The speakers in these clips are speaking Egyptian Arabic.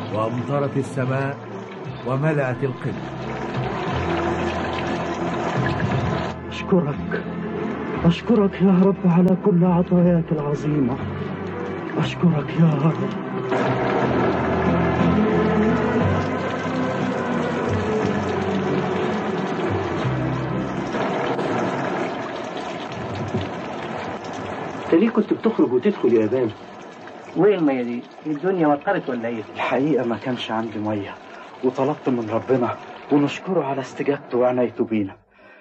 وأمطرت السماء وملأت القبل أشكرك أشكرك يا رب على كل عطاياك العظيمة أشكرك يا رب انت ليه كنت بتخرج وتدخل يا يابان وايه الميه دي؟ الدنيا مطرت ولا ايه؟ الحقيقة ما كانش عندي مية وطلبت من ربنا ونشكره على استجابته وعنايته بينا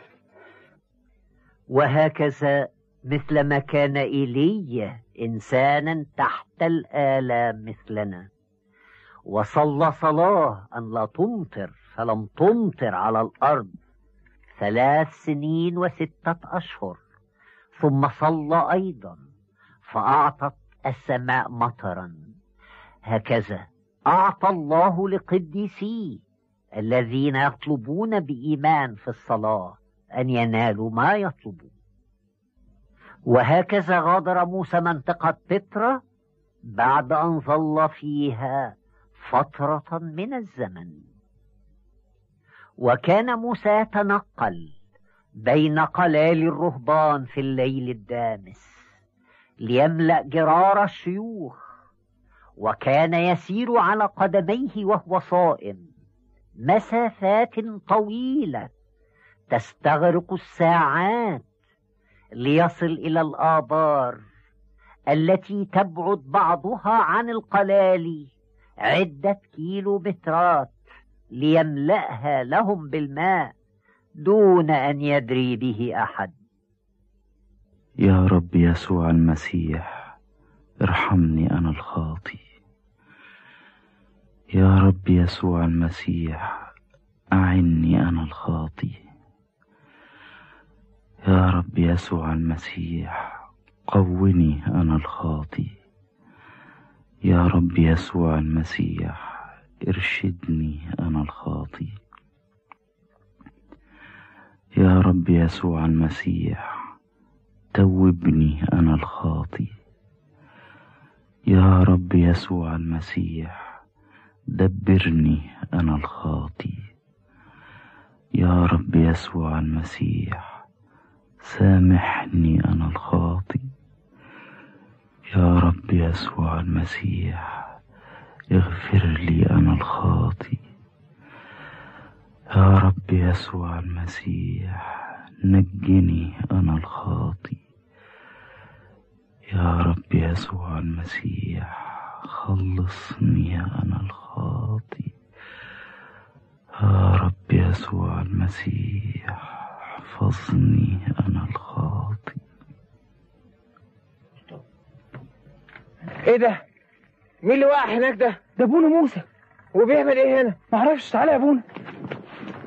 وهكذا مثلما كان ايليا انسانا تحت الالام مثلنا وصلى صلاه ان لا تمطر فلم تمطر على الارض ثلاث سنين وسته اشهر ثم صلى ايضا فاعطت السماء مطرا هكذا اعطى الله لقديسيه الذين يطلبون بايمان في الصلاه ان ينالوا ما يطلبون وهكذا غادر موسى منطقه بترا بعد ان ظل فيها فتره من الزمن وكان موسى يتنقل بين قلال الرهبان في الليل الدامس ليملا جرار الشيوخ وكان يسير على قدميه وهو صائم مسافات طويله تستغرق الساعات ليصل الى الابار التي تبعد بعضها عن القلال عده كيلومترات ليملاها لهم بالماء دون ان يدري به احد يا رب يسوع المسيح ارحمني أنا الخاطي يا رب يسوع المسيح أعني أنا الخاطي يا رب يسوع المسيح قوني أنا الخاطي يا رب يسوع المسيح ارشدني أنا الخاطي يا رب يسوع المسيح توبني أنا الخاطي يا رب يسوع المسيح دبرني أنا الخاطي يا رب يسوع المسيح سامحني أنا الخاطي يا رب يسوع المسيح اغفر لي أنا الخاطي يا رب يسوع المسيح نجني أنا الخاطي يا رب يسوع المسيح خلصني أنا الخاطي يا رب يسوع المسيح احفظني أنا الخاطي ايه ده؟ مين اللي واقع هناك ده؟ ده ابونا موسى وبيعمل ايه هنا؟ معرفش تعالى يا ابونا